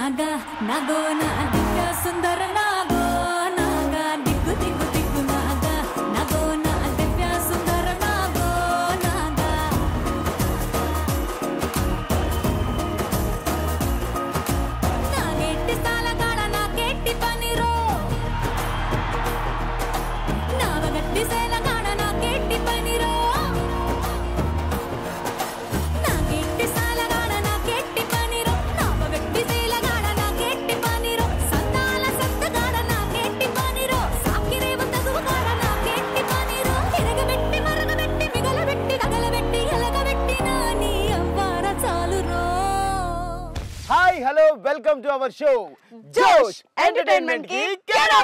నాగా నాగో నా దివ్య సుందర నాగో నాగా దిక్కు దిక్కు దిక్కు నాగా నాగో నా దివ్య సుందర నాగో నాగా నాగెట్టి సాలగాడ నాకెట్టి పనిరో నావగట్టి సేలగాడ నాకెట్టి పనిరో నాకెట్టి సాలగాడ నాకెట్టి పనిరో నావగట్టి సేలగాడ నాకెట్టి పనిరో సంతాల సత్తగాడ నాకెట్టి పనిరో సాకిరేవ తగువగాడ నాకెట్టి పనిరో తిరగబెట్టి మరగబెట్టి మిగలబెట్టి తగలబెట్టి ఎలగబెట్టి నా నీ అవ్వార చాలురో hi hello welcome to our show Josh entertainment కి కేరా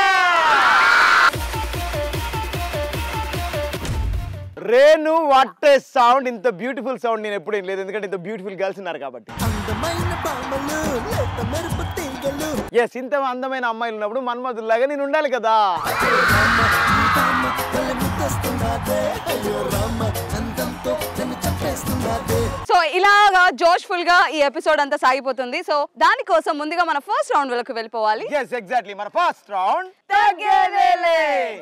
రేణు వాట్ సౌండ్ ఇంత బ్యూటిఫుల్ సౌండ్ నేను ఎప్పుడు లేదు ఎందుకంటే ఇంత బ్యూటిఫుల్ గర్ల్స్ ఉన్నారు కాబట్టి అందమైన బామలు లేత మెరుపు తీగలు ఎస్ ఇంత అందమైన అమ్మాయిలు ఉన్నప్పుడు మన్మధుల్లాగా నేను ఉండాలి కదా రామ తల ముద్దొస్తున్నాదే అయ్యో రామ అందంతో నన్ను చంపేస్తున్నాదే సో ఇలాగా జోష్ఫుల్ గా ఈ ఎపిసోడ్ అంతా సాగిపోతుంది సో దానికోసం ముందుగా మన ఫస్ట్ రౌండ్ వరకు వెళ్ళిపోవాలి ఎస్ ఎగ్జాక్ట్లీ మన ఫస్ట్ రౌండ్ తగ్గేదేలే.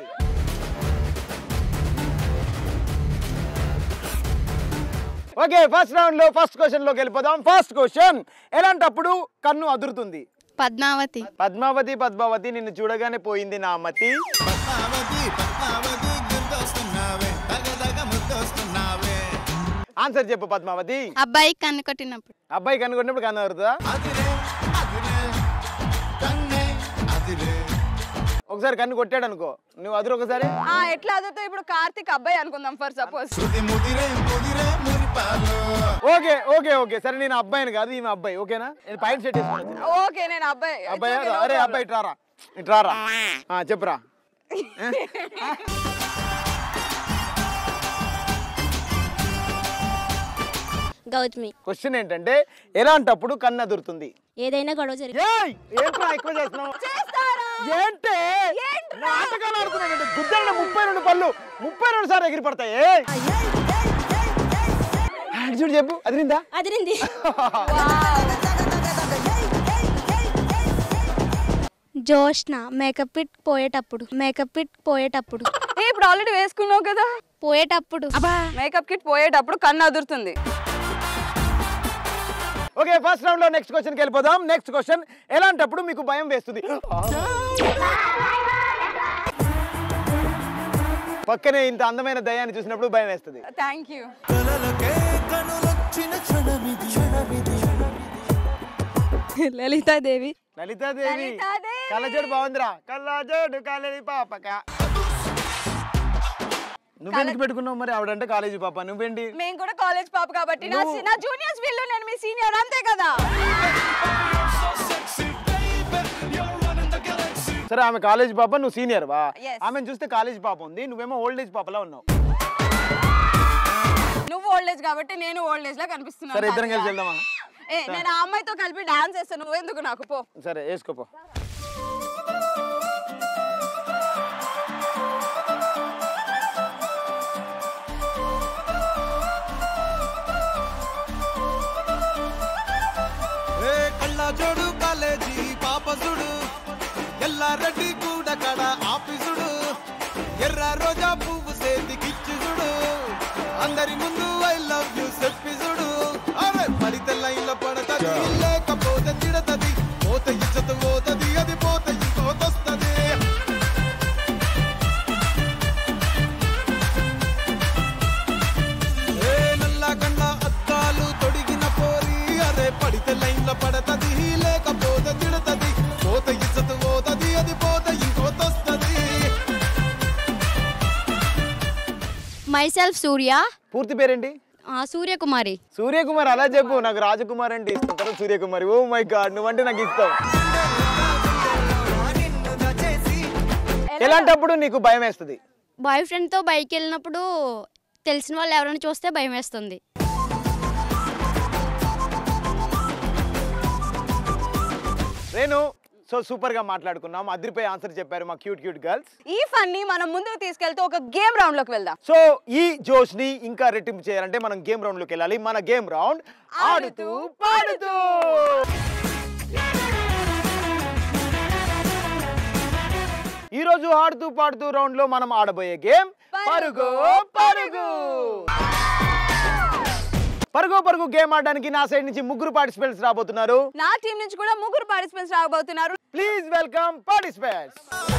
ఓకే ఫస్ట్ రౌండ్ లో ఫస్ట్ క్వశ్చన్ లోకి వెళ్ళిపోదాం ఫస్ట్ క్వశ్చన్ ఎలాంటప్పుడు కన్ను అదురుతుంది పద్మావతి పద్మావతి పద్మావతి నిన్ను చూడగానే పోయింది నా మతి పద్మావతి పద్మావతి గుర్తొస్తున్నావే తగ తగ ముద్దొస్తున్నావే ఆన్సర్ చెప్పు పద్మావతి అబ్బాయి కన్ను కొట్టినప్పుడు అబ్బాయి కనుగొన్నప్పుడు కన్ను అదురుతుందా అదిరే అదిరే కన్నే అదిరే ఒకసారి కన్ను కొట్టాడు అనుకో నువ్వు అదురు ఒకసారి ఆ ఎట్లా అదుతో ఇప్పుడు కార్తిక్ అబ్బాయి అనుకుందాం ఫర్ సపోజ్ శృతి ముదిరే ముదిరే మురిపాలు ఓకే ఓకే ఓకే సరే నేను అబ్బాయిని కాదు ఈమె అబ్బాయి ఓకేనా నేను పైన సెట్ చేసుకుని ఓకే నేను అబ్బాయి It's అబ్బాయి okay, no అరే problem. అబ్బాయి ఇట్రారా ఇట్రారా ఆ, చెప్పురా గౌతమి క్వశ్చన్ ఏంటంటే ఎలాంటప్పుడు కన్ను అదురుతుంది ఏదైనా గొడవ జరిగి ఏయ్! ఏంట్రా ఎక్కువ చేస్తున్నావు ఏంటి నాటకాలు ఆడుతున్నాడు గుద్దన్న ముప్పై రెండు పళ్ళు ముప్పై రెండు సార్లు ఎగిరి పడతాయి ఏయ్! ఆడు చూడు చెప్పు అదిరిందా అదిరింది జోష్న మేకప్ ఇట్ పోయేటప్పుడు మేకప్ ఇట్ పోయేటప్పుడు ఏ, ఇప్పుడు ఆల్రెడీ వేసుకున్నావు కదా పోయేటప్పుడు మేకప్ కిట్ పోయేటప్పుడు కన్ను అదురుతుంది ఓకే ఫస్ట్ రౌండ్ లో నెక్స్ట్ క్వశ్చన్ కి వెళ్ళిపోదాం నెక్స్ట్ క్వశ్చన్ ఎలాంటప్పుడు మీకు భయం వేస్తుంది పక్కనే ఇంత అందమైన దయాన్ని చూసినప్పుడు భయం వేస్తుంది థ్యాంక్ యూ కలలకే కనులొచ్చిన క్షణమిది క్షణమిది లలితాదేవి లలితాదేవి లలితాదేవి. కళ్ళజోడు బాగుందిరా కళ్ళజోడు కాలేజీ పాపక నువ్వెందుకు పెట్టుకున్నావు మరి ఆవిడంటే కాలేజీ పాప నువ్వేంటి మేము కూడా కాలేజ్ పాప కాబట్టి నా నువ్వు- నా జూనియర్స్ వీళ్ళు నేను మీ సీనియర్ అంతే కదా సరే ఆమె కాలేజీ పాప నువ్వు సీనియర్ వా Yes. ఆమెను చూస్తే కాలేజీ పాప ఉంది నువ్వేమో ఓల్డ్ ఏజ్ పాపలా ఉన్నావు నువ్వు ఓల్డ్ ఏజ్ కాబట్టి నేను ఓల్డ్ ఏజ్ లా కనిపిస్తున్నాను సరే ఇద్దరం కలిసి తాతయ్య. వెళ్దామా ఏ నేను ఆ అమ్మాయితో కలిపి డాన్స్ చేస్తాను నువ్వు ఎందుకు నాకు పో సరే వేసుకోపో ఏ కళ్ళ జోడు కాలేజీ పాప చూడు ఎల్లారెడ్డి కూడా కడ ఆఫీసుడు ఎర్ర రోజా పువ్వు సేతికిచ్చి చూడు అందరి ముందు ఐ లవ్ యూ చెప్పి చూడు అరే పడితే లైన్లో పడతది లేకపోతే తిడతది పోత ఇచ్చత పోతది అది పోత ఇంకోతొస్తది ఏ నల్ల గండ్ల అద్దాలు తొడిగిన పోరి అరే పడితే లైన్లో పడతది లేకపోతే తిడతది పోత ఇచ్చత పోతది అది పోత ఇంకోతొస్తది మై సెల్ఫ్ సూర్య పూర్తి పేరేంటి ఆ, సూర్యకుమారి సూర్యకుమార్ అలా చెప్పు నాకు రాజకుమార్ అంటే ఇష్టం తర్వాత సూర్యకుమారి ఓ మై గాడ్ నువ్వంటే నాకు ఇష్టం ఎలాంటప్పుడు నీకు భయం వేస్తుంది బాయ్ ఫ్రెండ్తో బైక్ వెళ్ళినప్పుడు తెలిసిన వాళ్ళు ఎవరైనా చూస్తే భయం వేస్తుంది నేను సో సూపర్ గా మాట్లాడుకున్నాం అదిరిపోయి ఆన్సర్ చెప్పారు మా క్యూట్ క్యూట్ గర్ల్స్ ఈ ఫన్ ని మనం ముందుకు తీసుకెళ్తూ ఒక గేమ్ రౌండ్ లోకి వెళ్దాం సో ఈ జోష్ ని ఇంకా రెట్టింపు చేయాలంటే మనం గేమ్ రౌండ్ లోకి వెళ్ళాలి మన గేమ్ రౌండ్ ఆడుతూ పాడుతూ ఈ రోజు ఆడుతూ పాడుతూ రౌండ్ లో మనం ఆడబోయే గేమ్ పరుగు పరుగు పరుగు పరుగు గేమ్ ఆడడానికి నా సైడ్ నుంచి ముగ్గురు పార్టిసిపెంట్స్ రాబోతున్నారు నా టీం నుంచి కూడా ముగ్గురు పార్టిసిపెంట్స్ రాబోతున్నారు ప్లీజ్ వెల్కమ్ పార్టిసిపెంట్స్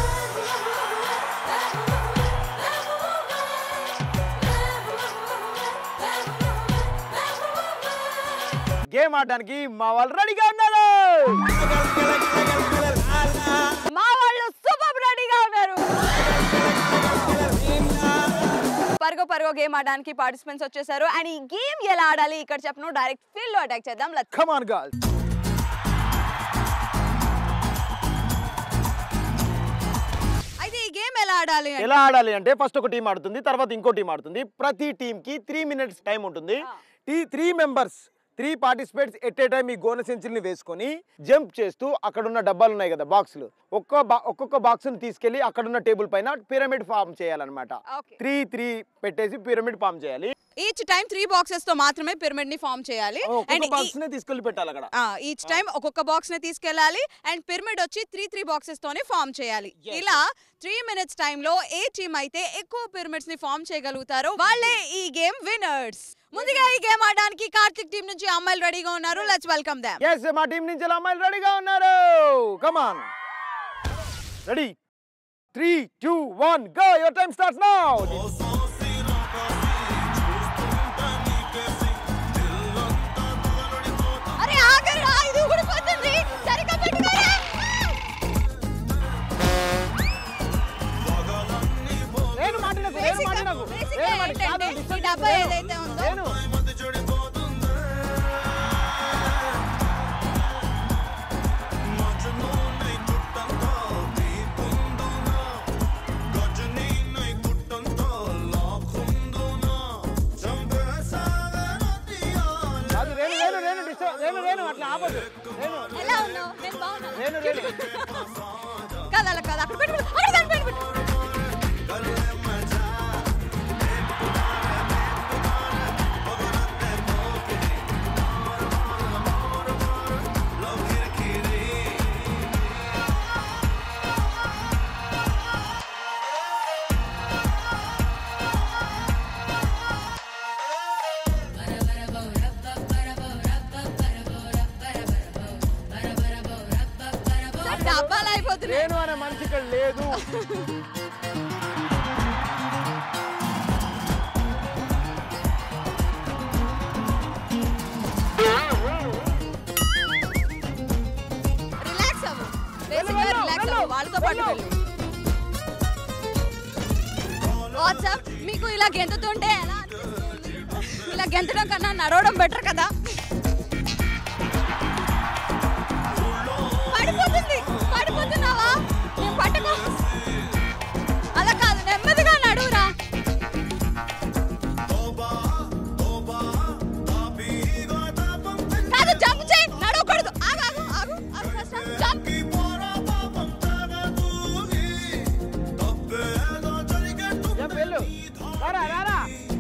గేమ్ ఆడడానికి మా వాళ్ళు రెడీగా ఉన్నారు మా వాళ్ళు సూపర్ రెడీగా ఉన్నారు పరుగో పరుగో గేమ్ ఆడడానికి పార్టిసిపెంట్స్ వచ్చేసారు అండ్ ఈ గేమ్ ఎలా ఆడాలి ఇక్కడ చెప్పను డైరెక్ట్ ఫీల్డ్ లో అటాక్ చేద్దాం Let's- కమ్ ఆన్ గర్ల్స్ అయితే ఈ గేమ్ ఎలా ఆడాలి అంటే- ఎలా ఆడాలి అంటే ఫస్ట్ ఒక టీం ఆడుతుంది తర్వాత ఇంకో టీం ఆడుతుంది ప్రతి టీం కి త్రీ మినిట్స్ టైం ఉంటుంది ఈ three members three participants at a time ఈ గోన సెంచురీని వేసుకొని జంప్ చేస్తూ అక్కడ ఉన్న డబ్బాలు ఉన్నాయి కదా బాక్సులు ఒక్క బా- ఒక్కొక్క బాక్స్ ని తీసుకెళ్లి అక్కడ ఉన్న టేబుల్ పైన పిరమిడ్ ఫామ్ చేయాలన్నమాట Okay. త్రీ త్రీ పెట్టేసి పిరమిడ్ ఫామ్ చేయాలి ఈచ్ టైం త్రీ బాక్సెస్ తో మాత్రమే పిరమిడ్ ని ఫామ్ చేయాలి ఒక్కొక్క అండ్ బాక్స్ ని తీసుకెళ్లి పెట్టాలి అక్కడ ఈచ్ టైం ఒక్కొక్క బాక్స్ ని తీసుకెళ్ళాలి అండ్ పిరమిడ్ వచ్చి త్రీ త్రీ బాక్సెస్ తోనే ఫామ్ చేయాలి ఇలా త్రీ మినిట్స్ లో ఏ టీం అయితే ఎక్కువ పిరమిడ్స్ ని ఫామ్ చేయగలుగుతారో వాళ్ళే ఈ గేమ్ విన్నర్స్ ముందుగా ఈ గేమ్ ఆడడానికి కార్తిక్ టీం నుంచి అమ్మాయిలు రెడీగా ఉన్నారు లెట్స్ వెల్కమ్ దెమ్ ఎస్ మా టీం నుంచి ఇలా అమ్మాయిలు రెడీగా ఉన్నారు come on ready three two one go your time starts now అరే ఆగరా ఇది ఊడిపోతుంది సరిగ్గా పెట్టుకోరా నేను మాట్లాడకు నేను మాట్లాడకు Basic నేను గా మాట్లాడకు. కాదు, ఏంటంటే, disturb ఈ డబ్బా చేయకు. ఏదైతే ఉందో నేను కాదు రేణు రేణు రేణు disturb- రేణు రేణు అట్లా ఆపదు రేణు ఎలా ఉన్నావు నేను బాగున్నాను రేణు రేణు కాదు అలా కాదు అక్కడ పెట్టు అక్కడ దాన్ని పెట్టు పెట్టు. డబ్బాలు అయిపోతున్నాయి రేణు అనే మనిషి ఇక్కడ లేదు రిలాక్స్ అవ్వు బేసిక్ గా వెళ్ళు, రిలాక్స్ వెళ్ళు, అవ్వు వాళ్ళతో పాటు వెళ్ళు. వెళ్ళు వాట్సాప్ మీకు ఇలా గెంతుతుంటే ఎలా అనిపిస్తుంది ఇలా గెంతడం కన్నా నడవడం బెటర్ కదా పడిపోతుంది పడిపోతున్నావా నేను పట్టుకో అలా కాదు నెమ్మదిగా నడువురా కాదు జంప్ చేయి నడవకూడదు ఆగు ఆగు ఆగు ఆగు ఫస్ట్ జంప్ ఏం వెళ్ళు రారా రారా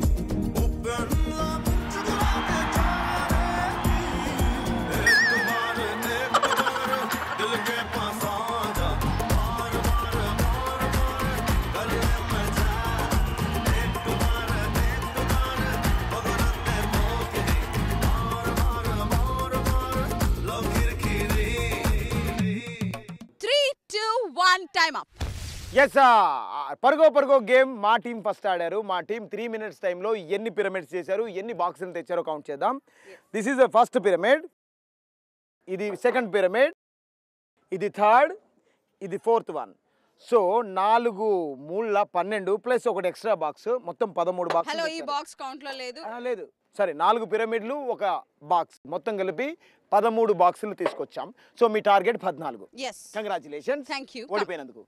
three two one time up yes పరుగో పరుగో గేమ్ మా టీం ఫస్ట్ ఆడారు మా టీం త్రీ మినిట్స్ టైంలో ఎన్ని పిరమిడ్స్ చేశారు ఎన్ని బాక్సులు తెచ్చారో కౌంట్ చేద్దాం this is the first pyramid ఇది సెకండ్ పిరమిడ్ ఇది థర్డ్ ఇది ఫోర్త్ వన్ సో నాలుగు మూడుల పన్నెండు ప్లస్ ఒకటి ఎక్స్ట్రా బాక్స్ మొత్తం పదమూడు బాక్స్ హలో ఈ బాక్స్ కౌంట్ లో లేదు లేదు సరే నాలుగు పిరమిడ్లు ఒక బాక్స్ మొత్తం కలిపి పదమూడు బాక్సులు తీసుకొచ్చాం సో మీ టార్గెట్ పద్నాలుగు ఎస్ కంగ్రాచులేషన్ Thank you. ఓడిపోయినందుకు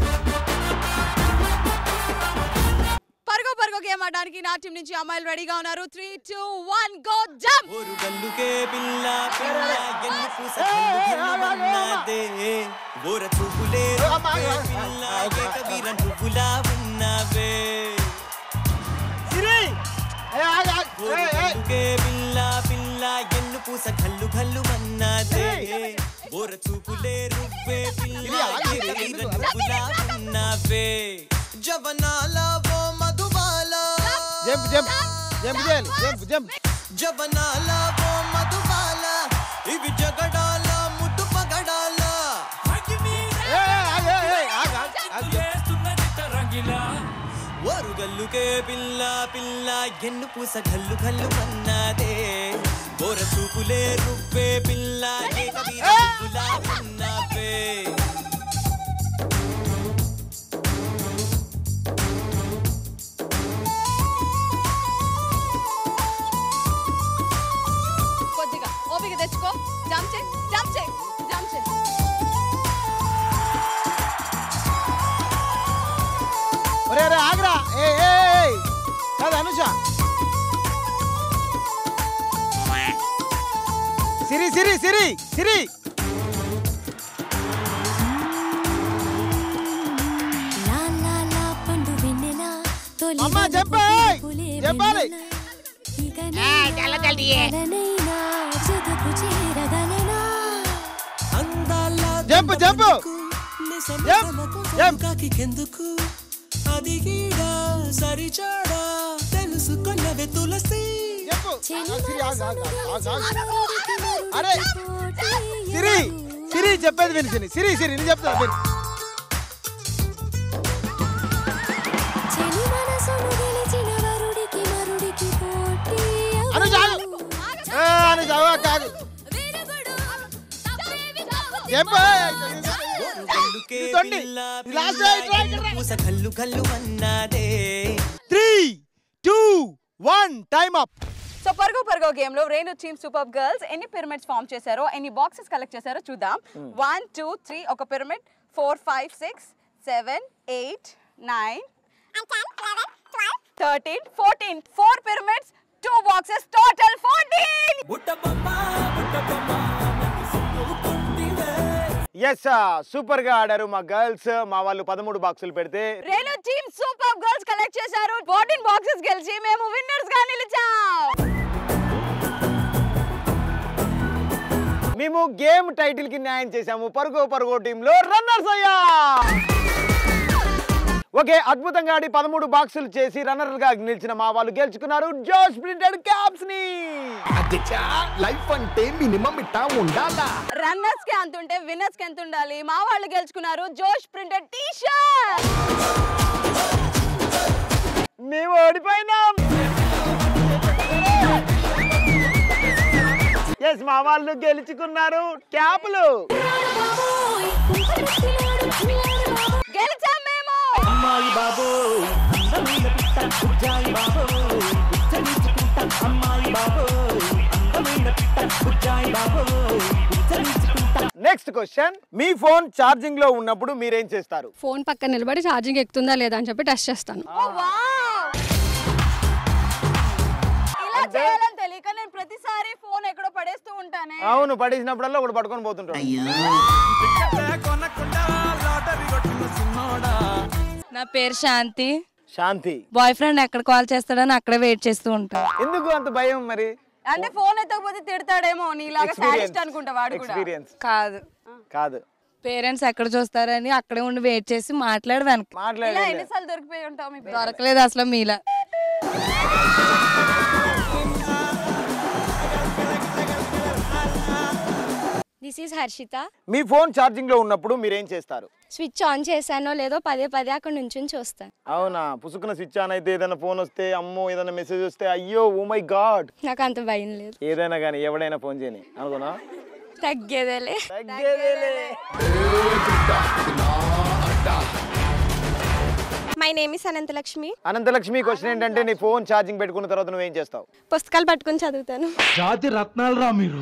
పరుగో పరుగో గేమ్ ఆడడానికి నా టీం నుంచి అమ్మాయిలు రెడీగా ఉన్నారు three two one go jump ஒரு கல்லுகே பில்லா பில்லா ఎన్ని పూస కళ్ళు కన్నమన్నదే ఓర చూపులే పిల్ల ఏక వీర నువ్వులా ఉన్నావే ఓరు కల్లుకే పిల్ల పిల్ల ఎన్ను పూస కళ్ళు కళ్ళు మన్నదే ఓర చూపులే రువ్వే పిల్ల ఏకవీర నువ్వులా ఉన్నావే జవనాల ఓ మధుబాల జంప్ జంప్ జంప్ చేయాలి జంప్ జంప్ జవనాల ఓ మధుబాల ఇవి జగడాల ముద్దు పగడాల ఏ, ఏ, ఆగు, ఏ, ఏ, ఆగు, ఆగు, ఆగు. ఓరుగల్లుకే పిల్ల పిల్ల ఎన్ను పూస గల్లు గల్లు అన్నదే ఓర చూపులే రువ్వే పిల్ల ఏకవీర నువ్వులా ఉన్నావే కొద్దిగా ఓపిక తెచ్చుకో జంప్ చేయి జంప్ చేయి జంప్ చేయి ఒరే ఒరే ఆగ్రా ఏ ఏ ఏ. కాదు అనుష సిరి సిరి సిరి సిరి లా లా లా పండు వెన్నెలా తొలి అమ్మా, వలపు చెప్పే! పువ్వులే చెప్పాలి. వెన్నెలా. ఇకనైనా జతకు చేరగలనా అందాల జంప్ జంప్ జంప్ జంప్ కాకికెందుకు అది గీడా సరిచాడా తెలుసుకున్నవే తులసి చెప్పు చెలి సిరి ఆగు, ఆగు, ఆగు, ఆగు, ఆగు. మనసుకి మరుడికి అరే పోటీ సిరి సిరి చెప్పేది విని సిరి సిరి సిరి నేను చెప్తా విను చెలి మనసును గెలిచిన వరుడికి మరుడికి పోటీ అనుష ఆగు. ఏ, అనుష ఆగు, ఆగు, ఆగు. చెప్పు గల్లుకే ఇది తొండి. పిల్ల ఇది last పిల్ల try, try, ఎన్ను try. పూస గల్లు గల్లు అన్నదే three two one time up so పరుగు పరుగు గేమ్ లో రేణు టీమ్ సూపర్ గర్ల్స్ ఎన్ని పిరమిడ్స్ ఫామ్ చేశారో ఎన్ని బాక్సెస్ కలెక్ట్ చేశారో చూద్దాం వన్ టూ త్రీ ఒక pyramid four five six seven eight nine thirteen fourteen four pyramids two boxes total fourteen yes super గా ఆడారు మా గర్ల్స్ మా వాళ్ళు పదమూడు బాక్సులు పెడితే Renu team super girls collect చేశారు ఫోర్టీన్ బాక్సెస్ గెలిచి మేము విన్నర్స్ గా నిలిచాం మేము గేమ్ టైటిల్ కి న్యాయం చేశాము పరుగో పరుగో టీంలో రన్నర్స్ అయ్యా ఓకే అద్భుతంగా ఆడి పదమూడు బాక్సులు చేసి రన్నర్ గా నిలిచిన మా వాళ్ళు గెలుచుకున్నారు జోష్ ప్రింటెడ్ క్యాప్స్ ని లైఫ్ అంటే మినిమం ఇట్టా ఉండాలా రన్నర్స్ కి అంత ఉంటే విన్నర్స్ కి ఎంత ఉండాలి మా వాళ్ళు గెలుచుకున్నారు జోష్ ప్రింటెడ్ టీ షర్ట్ మేము ఓడిపోయినాం ఎస్ మా వాళ్ళు గెలుచుకున్నారు క్యాపులు గెలిచాం మేము అమ్మాయి బాబోయ్ అందమైన పిట్ట బుజ్జాయి బాబోయ్ బుజ్జగించుకుంటా అమ్మాయి బాబోయ్ అందమైన పిట్ట బుజ్జాయి బాబోయ్ బుజ్జగించుకుంటా నెక్స్ట్ క్వశ్చన్ మీ ఫోన్ ఛార్జింగ్ లో ఉన్నప్పుడు మీరేం చేస్తారు ఫోన్ పక్కన నిలబడి ఛార్జింగ్ ఎక్కుతుందా లేదా అని చెప్పి టెస్ట్ చేస్తాను ఓ వావ్ ఇలా చేయాలని తెలియక నేను ప్రతిసారి ఫోన్ ఎక్కడో పడేస్తూ ఉంటానే అవును పడేసినప్పుడల్లా ఒకటి పట్టుకొని పోతుంటాడు నా పేరు శాంతి శాంతి బాయ్ ఫ్రెండ్ ఎక్కడ కాల్ చేస్తాడని అక్కడే వెయిట్ చేస్తూ ఉంటా ఎందుకు అంత భయం మరి అంటే ఫోన్ ఎత్తకపోతే తిడతాడేమో నీలాగా సాడిస్ట్ అనుకుంటా వాడు కూడా ఎక్స్పీరియన్స్ కాదు కాదు పేరెంట్స్ ఎక్కడ చూస్తారని అక్కడే ఉండి వెయిట్ చేసి మాట్లాడి వెనక్కి ఇలా మాట్లాడే ఎన్నిసార్లు దొరికిపోయి ఉంటావు మీ పేరు? దొరకలేదు అసలు మీలా దిస్ ఈజ్ హర్షిత మీ ఫోన్ ఛార్జింగ్ లో ఉన్నప్పుడు మీరేం చేస్తారు స్విచ్ ఆన్ చేశానో లేదో పదే పదే అక్కడ నుంచి చూస్తాను అవునా పుసుకున స్విచ్ ఆన్ అయితే ఏదైనా ఫోన్ వస్తే అమ్మో ఏదైనా మెసేజ్ వస్తే అయ్యో ఓ మై గాడ్ నాకు అంత భయం లేదు ఏదైనా కానీ ఎవడైనా ఫోన్ చేయని అనుకున్నా తగ్గేదేలే తగ్గేదేలే. My name is Anantalakshmi Anantalakshmi question ఏంటంటే నీ ఫోన్ ఛార్జింగ్ పెట్టుకున్న తర్వాత నువ్వేం చేస్తావు పుస్తకాలు పట్టుకొని చదువుతాను జాతి రత్నాలు రా మీరు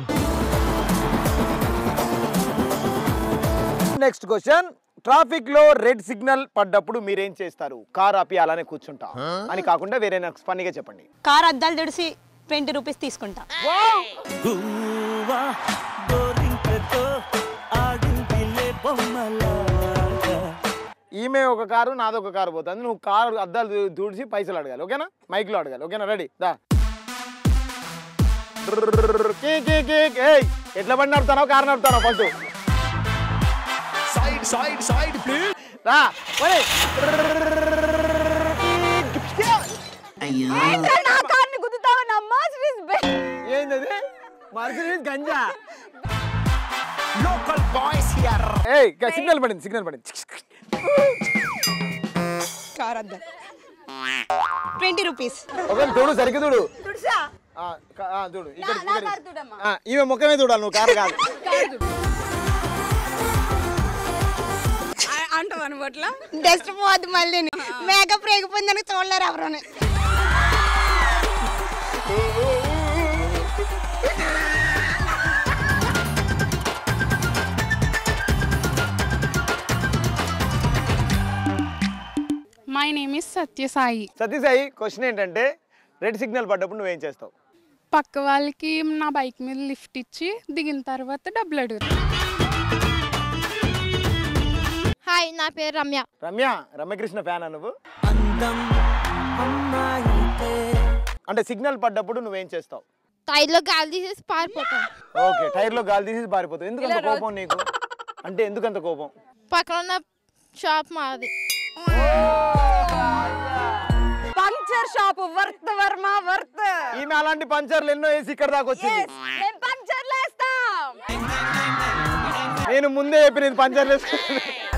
నెక్స్ట్ క్వశ్చన్ ట్రాఫిక్ లో రెడ్ సిగ్నల్ పడ్డప్పుడు మీరేం చేస్తారు కార్ ఆపి అలానే కూర్చుంటా అని కాకుండా వేరే నాకు ఫన్నీగా చెప్పండి కార్ అద్దాలు తుడిసి ట్వంటీ రూపీస్ తీసుకుంటా గువ్వా గోరింకతో ఆడింపిలే బొమ్మలాగా ఈమె ఒక కారు నాది ఒక కారు పోతుంది నువ్వు కారు అద్దాలు తూ- తుడిచి పైసలు అడగాలి ఓకేనా మైక్ లో అడగాలి ఓకేనా రెడీ దా డ్రర్రర్ కీ కీ కీ కీ. ఏయ్ ఎట్లా బండి నడుపుతానో కారు నడుపుతానో first side side side please రా ఒరే నా కార్ని గుద్దుతావా ఏంటది మర్సిడీస్ గంజా లోకల్ బాయ్స్ హియర్ ఏయ్ సిగ్నల్ పడింది సిగ్నల్ పడింది కార్ అద్దం ట్వంటీ రూపీస్ ఒకవేళ చూడు సరిగ్గా చూడు ఆ, క- ఆ, చూడు ఇక్కడ ఇక్కడ ఆ, ఈమె ముఖమే చూడాలి నువ్వు కారు కాదు అంటావు అనుకోట్లా డస్ట్ పోద్ది మళ్ళీ మేకప్ రేగిపోయిందని చూడలేరు ఎవరు my name is Satyasai Satisai question ఏంటంటే రెడ్ సిగ్నల్ పడ్డప్పుడు నువ్వేం చేస్తావు పక్క వాళ్ళకి నా బైక్ మీద లిఫ్ట్ ఇచ్చి దిగిన తర్వాత డబ్బులు అడుగుతాను హాయ్ నా పేరు రమ్య రమ్య రమ్యకృష్ణ ఫ్యానా నువ్వు అందం అమ్మాయితే అంటే సిగ్నల్ పడ్డప్పుడు నువ్వేం చేస్తావు టైర్లో గాలి తీసేసి పారిపోతాం ఓకే టైర్లో గాలి తీసి పారిపోతావు ఎందుకంత కోపం నీకు అంటే ఎందుకంత కోపం పక్కన ఉన్న షాప్ మాది puncture shop worth Varma worth ఈమె అలాంటి పంచర్లు ఎన్నో వేసి ఇక్కడ దాకా వచ్చింది మేము పంక్చర్లు వేస్తాం నేను ముందే చెప్పిన ఇది పంచర్లు వేసుకుని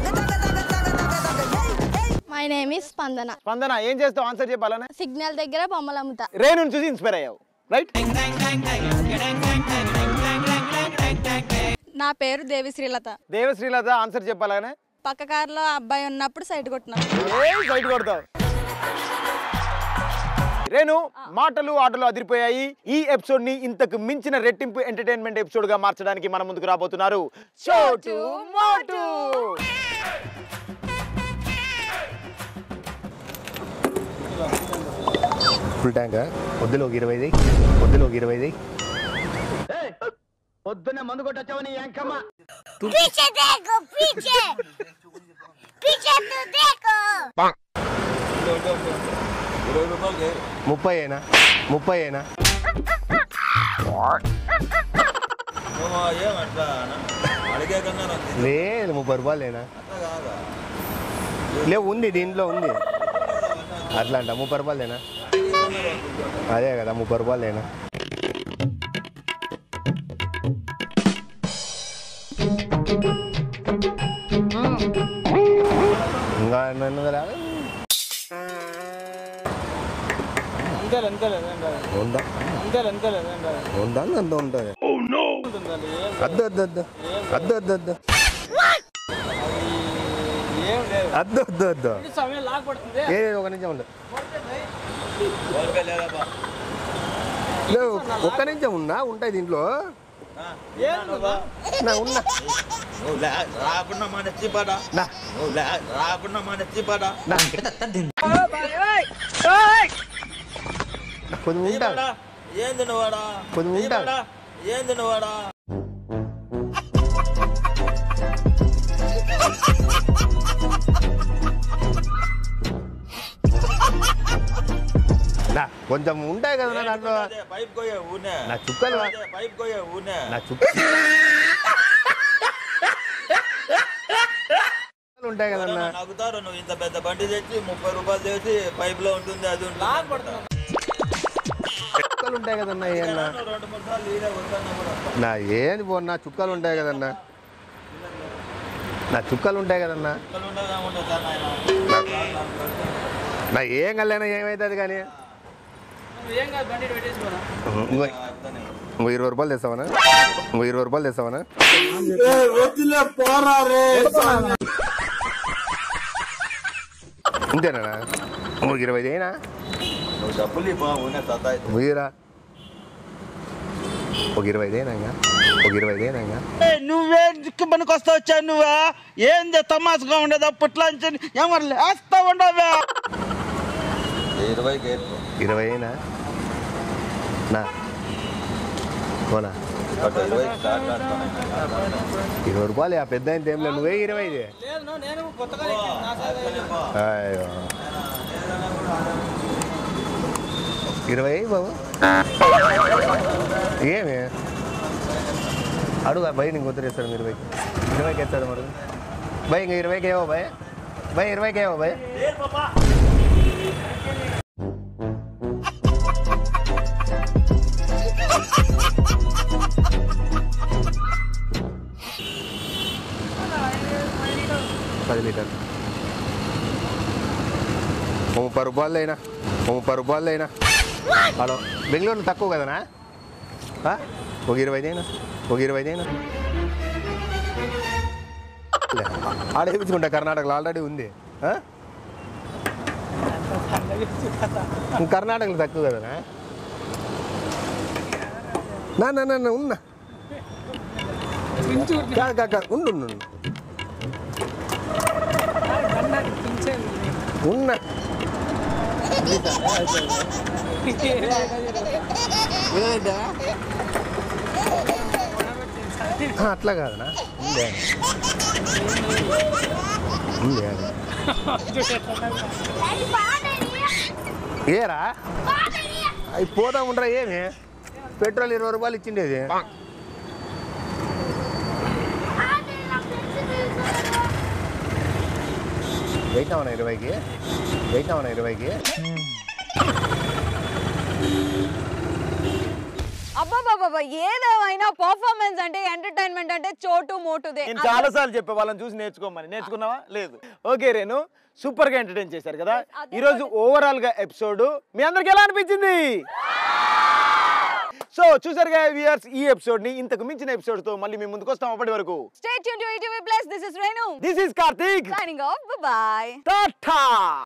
మై నేమ్ ఇస్ స్పందన స్పందన ఏం చేస్తావు ఆన్సర్ చెప్పాలనే సిగ్నల్ దగ్గర బొమ్మలు అమ్ముతా రేణుని చూసి ఇన్స్పైర్ అయ్యావు రైట్ నా పేరు దేవి శ్రీలత దేవశ్రీలత ఆన్సర్ చెప్పాలనే పక్క కారులో అబ్బాయి ఉన్నప్పుడు సైడ్ కొట్టినా ఏం సైట్ కొడతావు రేణు మాటలు ఆటలు అదిరిపోయాయి ఈ ఎపిసోడ్ ని ఇంతకు మించిన రెట్టింపు ఎంటర్టైన్మెంట్ ఎపిసోడ్ గా మార్చడానికి మన ముందుకు రాబోతున్నారు చోటు మోటు ఫుల్ ట్యాంక్ వద్దులో ఒక ఇరవైది వద్దులో ఒక ఇరవైది పొద్దున్నే మందు కొట్టొచ్చావని ఎంకమ్మ ముప్పై అయినా ముప్పై అయినా లేదు ముప్పై రూపాయలు లేనా లేవు ఉంది దీంట్లో ఉంది అట్లా అంట ముప్పై రూపాయలు లేనా అదే కదా ముప్పై రూపాయలు లేనా ఇంకా నన్ను రాదు అంతేలే అంతేలే ఉందా అంతేలే అంతేలే ఉందా అంత ఉంటుంది అద్దు అద్దు అద్దు అద్దు అద్దు అద్దు ఏం లేదు అద్దు అద్దు అద్దు సమయం లాగపడుతుంది ఏ ఒక నిమిషం ఉండు లేవు, ఒక్క నిమిషం ఉన్నా ఉంటాయి దీంట్లో నా ఉన్నా రాకుండా మన చిపడా నా రాకుండా మన చిపడా నా కొంచెం ఉంటా ఏంది నువ్వాడా కొంచెం ఉంటా ఏంది నువ్వాడా నా కొంచెం ఉంటాయి కదా నా దాంట్లో పైప్ కోయ ఊనే నా చుక్కలు పైప్ కోయ ఊనే నా చుక్కలు ఉంటాయి కదన్నా నవ్వుతారు నువ్వు ఇంత పెద్ద బండి తెచ్చి ముప్పై రూపాయలు తెచ్చి పైప్ లో ఉంటుంది అది ఉంటుంది చుక్కలు ఉంటాయి కదన్నా ఏమన్నా రెండు మూడు సార్లు ఈడే వస్తాను కూడా నా ఏంది పో నా చుక్కలు ఉంటాయి కదన్నా నా చుక్కలు ఉంటాయి కదన్నా ఇక్కడ ఉండగా ఉండదు సార్ నాయన నా ఏం కలైనా ఏమవుతుంది కానీ ఇంకో ఇంకో ఇరవై రూపాయలు తెస్తావనా ఇంకో ఇరవై రూపాయలు తెస్తావనా ఇంతేనా ఇంకో ఇరవై అయినా నువ్వు డబ్బులు ఇవ్వ ఊనే సతాయి ముయ్యరా ఒక ఇరవై అయినా ఇంకా ఒక ఇరవై అయినా ఇంకా నువ్వేం దిక్కు పనికి వస్తా వచ్చా నువ్వా ఏంది తమాసుగా ఉండదు అప్పట్లో ఏమన్నా లేస్తా ఉండవా ఇరవైకి ఇరవై అయినా నా పోనా ఇరవై రూపాయలు ఆ పెద్ద అయితే ఏం లేదు నువ్వే ఇరవై ఇది అయ్యో ఇరవై అయ్యి బాబు ఏమి అడుగు బయట నీకు వదిలేస్తాడు ఇరవైకి ఇరవైకి ఎత్తాడు మరి भाई इंక इरवై के हो भाई भाई इरवై के हो भाई పది లీటర్ ఓ ముప్పై రూపాయలు అయినా ఓ ముప్పై రూపాయలు అయినా హలో బెంగళూరులో తక్కువ కదనా ఆ? ఒక ఇరవై అయినా ఒక ఇరవై అయినా ఆడేపించుకుంటా కర్ణాటకలో ఆల్రెడీ ఉంది ఆ? కర్ణాటకలో తక్కువ కదనా నా నా నా, నా ఉన్నా కాదు కాదు కాదు ఉండు ఉండు ఉండు. ఉన్నా ఆ, అట్లా కాదనా ఉందే ఉందే ఏరా అవి పోదా ఉండరా ఏమి పెట్రోల్ ఇరవై రూపాయలు ఇచ్చిండేది వెయిట్నామన్నా ఇరవైకి వెయిట్నామన్నా ఇరవైకి అబ్బాబాబా ఏదేమైనా పర్ఫార్మెన్స్ అంటే ఎంటర్టైన్మెంట్ అంటే చోటు మోటుదే నేను చాలా సార్లు చెప్పే వాళ్ళని చూసి నేర్చుకోమని నేర్చుకున్నావా లేదు ఓకే రేణు సూపర్ గా ఎంటర్టైన్ చేశారు కదా ఈ రోజు ఓవరాల్ గా ఎపిసోడ్ మీ అందరికి ఎలా అనిపించింది సో చూసారుగా వ్యూయర్స్ ఈ ఎపిసోడ్ ని ఇంతకు మించిన ఎపిసోడ్ తో మళ్ళీ మేము ముందుకు వస్తాం అప్పటి వరకు stay tune to ETV plus this is Renu this is Karthik signing off bye Tata